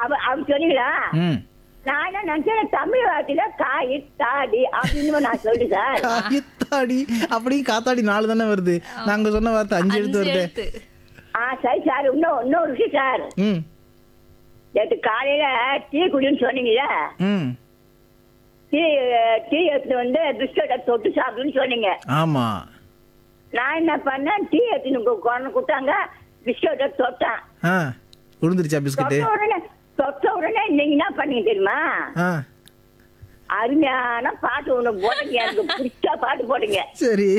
அவ அவ சொன்னீங்களா ம் நான் என்ன நினைச்சேன் தமிழ் வார்த்தையில காய் தாடி அப்படின்னு நான் சொல்றேன் சார் காத்தாடி அப்படி காத்தாடி நாலு தானே வருது நாங்க சொன்ன வார்த்தை அஞ்சு எழுத்து அஞ்சு வருது எழுத்து ஆ சரி சார் இன்னும் இன்னொரு விஷயம் சார் ம் நேற்று காலையில டீ குடின்னு சொன்னீங்கல்ல ம் டீ டீ எடுத்துட்டு வந்து பிஸ்கட்டை தொட்டு சாப்பிடுன்னு சொன்னீங்க ஆமா நான் என்ன பண்ணேன் டீ எடுத்துன்னு குழந்தை கொடுத்தாங்க பிஸ்கட்டை தொட்டேன் ஆ உளுந்துருச்சா பிஸ்கட்டு தொட்ட உடனே தொட்ட உடனே நீங்க என்ன பண்ணீங்க தெரியுமா ஆ அருமையான பாட்டு ஒண்ணு போடுங்க எனக்கு பிடிச்ச பாட்டு போடுங்க சரி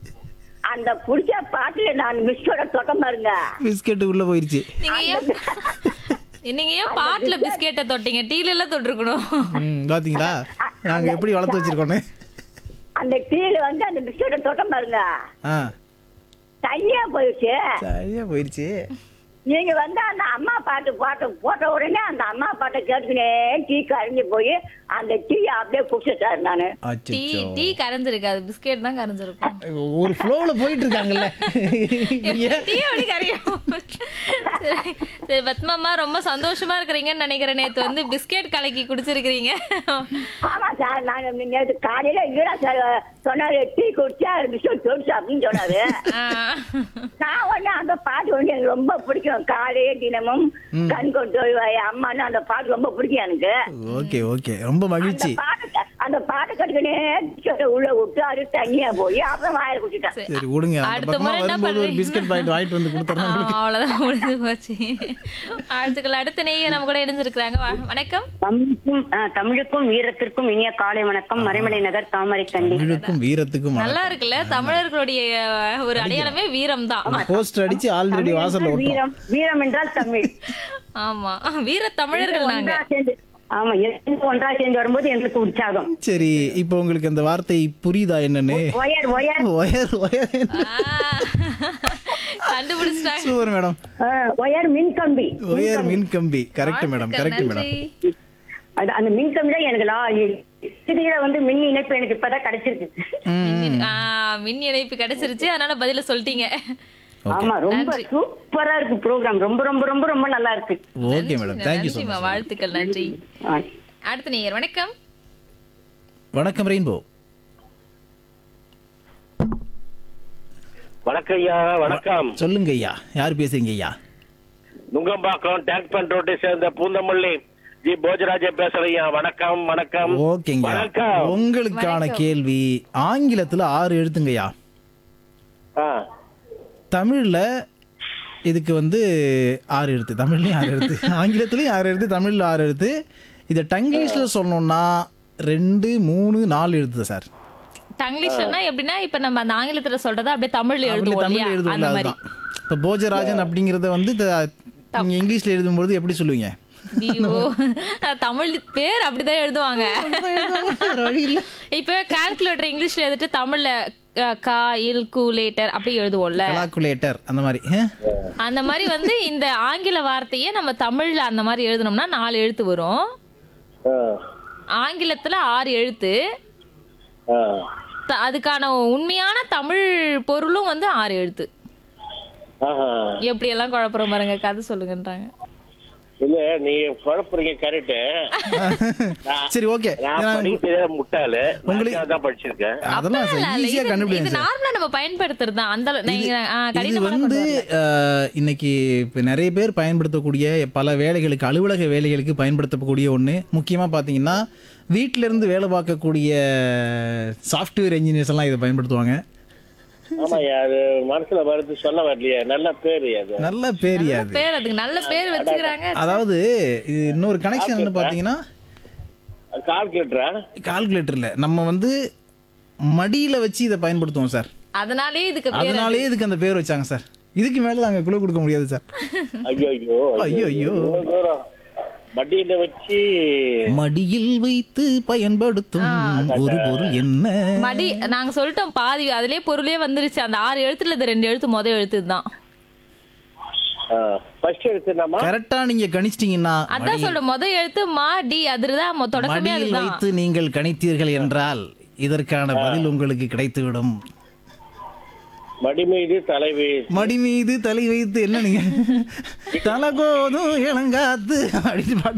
அந்த பிடிச்ச பாட்டுல நான் பிஸ்கட்டை தொட்ட பாருங்க பிஸ்கெட்டு உள்ள போயிருச்சு நீங்க ஏன் நீங்க ஏன் பாட்டுல பிஸ்கெட்டை தொட்டீங்க டீல எல்லாம் தொட்டிருக்கணும் ம் பாத்தீங்களா நாங்க எப்படி வளர்த்து வச்சிருக்கோன்னு அந்த டீல வந்து அந்த பிஸ்கட்டை தொட்ட பாருங்க ஆ தனியா போயிடுச்சு சரியா போயிருச்சு நீங்க வந்து அந்த அம்மா பாட்டு பாட்டு போட்ட உடனே அந்த அம்மா பாட்டை கேட்டுக்கினே டீ கரைஞ்சு போய் அந்த டீ அப்படியே குடிச்சிட்டாரு நானு டீ அச்சோ டீ கரைஞ்சிருக்காது பிஸ்கெட் தான் கரைஞ்சிருக்கும் ஒரு ஃப்ளோல போயிட்டு இருக்காங்கல்ல ஏன்? டீ அப்படி கரையும் சரி, சரி பத்மாமா ரொம்ப சந்தோஷமா இருக்கிறீங்கன்னு நினைக்கிறேன் நேத்து வந்து பிஸ்கெட் கலக்கி குடிச்சிருக்கிறீங்க ஆமா சார் நாங்க நேற்று காலையில இல்லடா சார் சொன்னாரு டீ குடிச்சா பிஸ்கட் தொடிச்சு அப்படின்னு சொன்னாரு ஆ. நான் ஒண்ணு அந்த பாட்டு வந்து எனக்கு ரொம்ப பிடிக்கும் காலையே தினமும் கண் கொண்டு வருவாய் அம்மான்னு அந்த பாட்டு ரொம்ப பிடிக்கும் எனக்கு ஓகே ஓகே ரொம்ப அந்த மகிழ்ச்சி பாட்டு அந்த பாட்டு கட்டுக்கனே பிஸ்கட்டை உள்ள விட்டு அது தனியா போய் அப்புறம் வாயில குடிச்சிட்டேன் சரி விடுங்க அந்த அடுத்த பக்கமா முறை என்ன வரும்போது ஒரு பண்றீங்க? பிஸ்கட் பாக்கெட் வாங்கிட்டு வந்து கொடுத்துறேன் உங்களுக்கு அவ்வளவுதான் முடிஞ்சு போச்சு அடுத்துக்கள் அடுத்த நெய்ய நம்ம கூட இணைஞ்சிருக்கிறாங்க வ- வணக்கம் தமிழுக்கும் ஆ, தமிழுக்கும் வீரத்திற்கும் இனிய காலை வணக்கம் மறைமலை நகர் தாமரை கண்டி தமிழுக்கும் வீரத்துக்கும் நல்லா இருக்குல்ல தமிழர்களுடைய அஹ், ஒரு அடையாளமே வீரம் தான் போஸ்டர் அடிச்சு ஆல்ரெடி வாசல்ல ஒட்டும் வீரம் வீரம் என்றால் தமிழ் ஆமா வீர தமிழர்கள் நாங்க ஒன்றா சேர்ந்து ஆமா இரண்டு ஒன்றா சேர்ந்து வரும்போது எங்களுக்கு உற்சாகம் சரி இப்போ உங்களுக்கு அந்த வார்த்தை புரியுதா என்னன்னு ஒயர் ஒயர் ஒயர் ஒயர் ஆ. கண்டுபிடிச்சிட்டாங்க சூப்பர் மேடம் ஆ, ஒயர் மின் கம்பி ஒயர் மின் கம்பி கரெக்ட் மேடம் கரெக்ட் மேடம் நன்றி. அது அந்த மின் கம்பி தான் எனக்கு லா சிறிய வந்து மின் இணைப்பு எனக்கு இப்பதான் கிடைச்சிருக்கு மின் ஆ, மின் இணைப்பு கிடைச்சிருச்சு அதனால பதில சொல்லிட்டீங்க ஆமா ரொம்ப சூப்பரா இருக்கு ப்ரோக்ராம் ரொம்ப ரொம்ப ரொம்ப ரொம்ப நல்லா இருக்கு ஓகே மேடம் தேங்க்யூ ஸோ நன்றிம்மா மச் வாழ்த்துக்கள் நன்றி ஆ. அடுத்த நேயர் வணக்கம் வணக்கம் ரெயின்போ வணக்கம் ஐயா வணக்கம் சொல்லுங்க ஐயா யார் பேசுறீங்க ஐயா நுங்கம்பாக்கம் டேங்க் பண்ட் ரோட்டை சேர்ந்த பூந்தமல்லி ஜி போஜராஜன் பேசுறேன் ஐயா வணக்கம் வணக்கம் ஓகேங்க வணக்கம் உங்களுக்கான கேள்வி ஆங்கிலத்துல ஆறு எழுத்துங்கய்யா ஆ, தமிழ்ல இதுக்கு வந்து ஆறு எழுத்து தமிழ்லயும் ஆறு எழுத்து ஆங்கிலத்துலயும் ஆறு எழுத்து தமிழ்ல ஆறு எழுத்து இதை டங்கிலீஷ்ல சொல்லணும்னா ரெண்டு மூணு நாலு எழுத்து சார் தங்கிலீஷ்னா எப்படின்னா இப்ப நம்ம அந்த ஆங்கிலத்துல சொல்றத அப்படியே தமிழ்ல அப்படி எழுதுவோம் தமிழ்ல இல்லையா எழுதுவோம்ல அந்த மாதிரி அதுதான் இப்போ போஜராஜன் அப்படிங்கறத வந்து த- நீங்க இங்கிலீஷ்ல எழுதும்போது எப்படி சொல்லுவீங்க ஐயோ தமிழ் பேர் அப்படிதான் எழுதுவாங்க இப்ப கால்குலேட்டர் இங்கிலீஷ்ல எழுதிட்டு தமிழ்ல அஹ், கா இல் கூலேட்டர் அப்படி எழுதுவோம்ல கலாக்குலேட்டர் அந்த மாதிரி ஆ? அந்த மாதிரி வந்து இந்த ஆங்கில வார்த்தையை நம்ம தமிழ்ல அந்த மாதிரி எழுதணும்னா நாலு எழுத்து வரும் ஆ, ஆங்கிலத்துல ஆறு எழுத்து ஆ. த- அதுக்கான உண்மையான தமிழ் பொருளும் வந்து ஆறு எழுத்து ஆஹா. எப்படி எல்லாம் குழப்பறோம் பாருங்க கதை சொல்லுங்கன்றாங்க இல்ல நீங்க குழப்பறீங்க கரெக்ட் சரி ஓகே நான் படிக்கிறதே முட்டாளு உங்களுக்கு- தான் படிச்சிருக்கேன் அதெல்லாம் இல்ல, இல்ல, ஈஸியா இது- கண்டுபிடிங்க இது சார் நார்மலா நம்ம பயன்படுத்துறது தான் அந்த அளவு- நீங்க, ஆ, இது கடினமான வந்து கொண்டு வரல. அஹ், இன்னைக்கு இப்போ நிறைய பேர் பயன்படுத்தக்கூடிய பல வேலைகளுக்கு அலுவலக வேலைகளுக்கு பயன்படுத்தக்கூடிய ஒன்று முக்கியமாக பார்த்தீங்கன்னா வீட்டில இருந்து வேலை பார்க்கக்கூடிய சாஃப்ட்வேர் இன்ஜினியர்ஸ் எல்லாம் இதை பயன்படுத்துவாங்க ஆமாய்யா அது மனசுல வருது சொல்ல வரலையே நல்ல பேரு அது நல்ல பேரியா அது பேர் அதுக்கு நல்ல பேர் வச்சுக்கிறாங்க அதாவது இது இன்னொரு கனெக்ஷன் வந்து பார்த்தீங்கன்னா கால்குலேட்டரா கால்குலேட்டரில் நம்ம வந்து மடியில் வச்சு இதை பயன்படுத்துவோம் சார் அதனாலே இதுக்கு பேர் அதனாலேயே இதுக்கு அந்த பேர் வச்சாங்க சார் இதுக்கு மேலே நாங்கள் குழு கொடுக்க முடியாது சார் ஐயோ ஐயோ ஐயோ, ஐயோ. இவ்வளவு தூரம் மடியில வச்சு மடியில் வைத்து பயன்படுத்தும் ஒரு பொருள் என்ன மடி நாங்க சொல்லிட்டோம் பாதி அதுலயே பொருளே வந்துருச்சு அந்த ஆறு எழுத்துல இது ரெண்டு எழுத்து முத எழுத்து தான் ஃபர்ஸ்ட் எடுத்துனாமா கரெக்டா நீங்க கணிச்சிட்டீங்கன்னா அதான் சொல்ற முத எழுத்து மா டி அதுதான் மொ- தொடக்கமே மடியில் அதுதான் வைத்து நீங்கள் கணித்தீர்கள் என்றால் இதற்கான பதில் உங்களுக்கு கிடைத்துவிடும் மடி மீது தலைவி மடி மீது தலை வைத்து என்ன நீங்க தலகோதும் இளங்காத்து அப்படின்னு பாட்டு